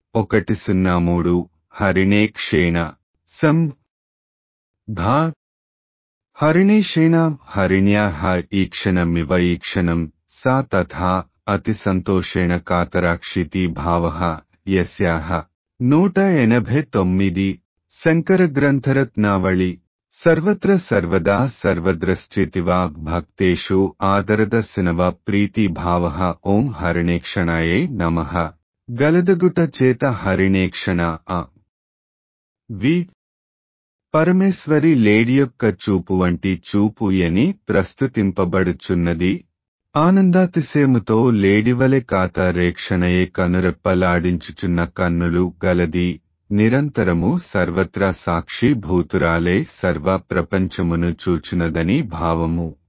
ఒకటి సున్నా మూడు హరిణే క్షేణ సం భా హరిణేషేణ హరిణ్యా హ ఈక్షణమివ ఈక్షణం సా తథా అతి సంతోషేణ కాతరాక్షితి భావ యస్యాహ నూట ఎనభై తొమ్మిది శంకర గ్రంథరత్నావళి సర్వత్ర సర్వదా సర్వద్రష్టితివా భక్తేషు ఆదరదర్శనవ ప్రీతి భావ ఓం హరిణేక్షణాయే నమః గలదగుట చేత హరిణేక్షణ ఆ వి పరమేశ్వరి లేడి యొక్క చూపు వంటి చూపు అని ప్రస్తుతింపబడుచున్నది ఆనందాతిశయముతో లేడివలె కాతారేక్షణయే కనురెప్పలాడించుచున్న కన్నులు గలది నిరంతరము సర్వత్రా సాక్షి భూతురాలే సర్వ ప్రపంచమును చూచునదని భావము